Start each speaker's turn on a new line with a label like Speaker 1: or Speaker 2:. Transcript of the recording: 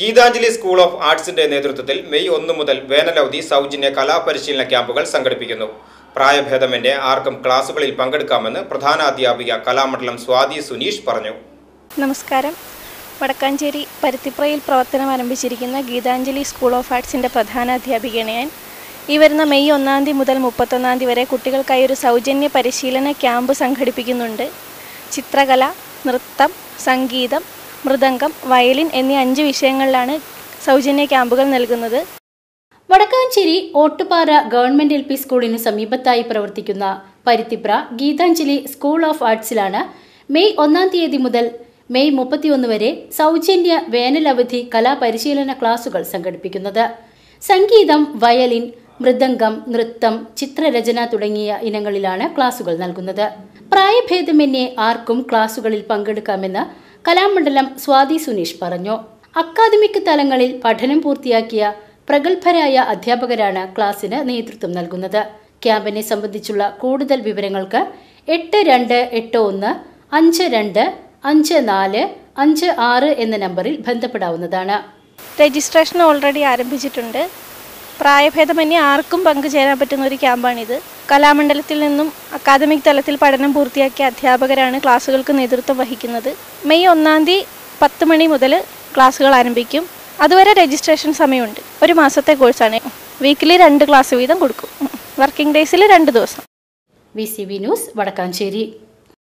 Speaker 1: Geethanjali school of ആർട്സിന്റെ നേതൃത്വത്തിൽ May ഒന്ന് മുതൽ വേനലവധി സൗജന്യ കലാപരിശീലന ക്യാമ്പുകൾ സംഘടിപ്പിക്കുന്നു പ്രായഭേദമന്യേ ആർക്കും ക്ലാസുകളിൽ പങ്കെടുക്കാമെന്ന് പ്രധാനാധ്യാപിക കലാമണ്ഡലം സ്വാതി സുനീഷ് പറഞ്ഞു
Speaker 2: നമസ്കാരം വടക്കാഞ്ചേരി പരുത്തിപ്രയിൽ പ്രവർത്തനം ആരംഭിച്ചിരിക്കുന്ന ഗീതാഞ്ജലി സ്കൂൾ ഓഫ് ആർട്സിൻ്റെ പ്രധാന അധ്യാപികയാണ് ഞാൻ ഈ വരുന്ന മെയ് ഒന്നാം തീയതി മുതൽ മുപ്പത്തൊന്നാം തീയതി വരെ കുട്ടികൾക്കായി ഒരു സൗജന്യ പരിശീലന ക്യാമ്പ് സംഘടിപ്പിക്കുന്നുണ്ട് ചിത്രകല നൃത്തം സംഗീതം മൃദംഗം വയലിൻ എന്നീ അഞ്ച് വിഷയങ്ങളിലാണ് സൗജന്യ ക്യാമ്പുകൾ നൽകുന്നത്
Speaker 3: Vadakkanchery Ottupara government L P സ്കൂളിന് സമീപത്തായി പ്രവർത്തിക്കുന്ന പരുത്തിപ്ര ഗീതാഞ്ജലി സ്കൂൾ ഓഫ് ആർട്സിലാണ് മെയ് ഒന്നാം തീയതി മുതൽ മെയ് മുപ്പത്തിയൊന്ന് വരെ സൗജന്യ വേനലവധി കലാപരിശീലന ക്ലാസുകൾ സംഘടിപ്പിക്കുന്നത് സംഗീതം വയലിൻ മൃദംഗം നൃത്തം ചിത്രരചന തുടങ്ങിയ ഇനങ്ങളിലാണ് ക്ലാസുകൾ നൽകുന്നത് പ്രായഭേദമന്യേ ആർക്കും ക്ലാസുകളിൽ പങ്കെടുക്കാമെന്ന് കലാമണ്ഡലം സ്വാതി സുനീഷ് പറഞ്ഞു അക്കാദമിക് തലങ്ങളിൽ പഠനം പൂർത്തിയാക്കിയ പ്രഗത്ഭരായ അധ്യാപകരാണ് ക്ലാസ്സിന് നേതൃത്വം നൽകുന്നത് ക്യാമ്പിനെ സംബന്ധിച്ചുള്ള കൂടുതൽ വിവരങ്ങൾക്ക് എട്ട് രണ്ട് എട്ട് ഒന്ന് അഞ്ച് രണ്ട് അഞ്ച് നാല് അഞ്ച് ആറ് എന്ന നമ്പറിൽ ബന്ധപ്പെടാവുന്നതാണ്
Speaker 2: രജിസ്ട്രേഷൻ ഓൾറെഡി ആരംഭിച്ചിട്ടുണ്ട് പ്രായഭേദമന്യേ ആർക്കും പങ്കുചേരാൻ പറ്റുന്ന ഒരു ക്യാമ്പാണിത് കലാമണ്ഡലത്തിൽ നിന്നും അക്കാദമിക് തലത്തിൽ പഠനം പൂർത്തിയാക്കിയ അധ്യാപകരാണ് ക്ലാസ്സുകൾക്ക് നേതൃത്വം വഹിക്കുന്നത് മെയ് ഒന്നാം തീയതി പത്ത് മണി മുതൽ ക്ലാസ്സുകൾ ആരംഭിക്കും അതുവരെ രജിസ്ട്രേഷൻ സമയമുണ്ട് ഒരു മാസത്തെ കോഴ്സാണ് വീക്കിലി രണ്ട് ക്ലാസ് വീതം കൊടുക്കും വർക്കിംഗ് ഡേയ്സിൽ രണ്ട് ദിവസം
Speaker 3: V C V news Vadakkanchery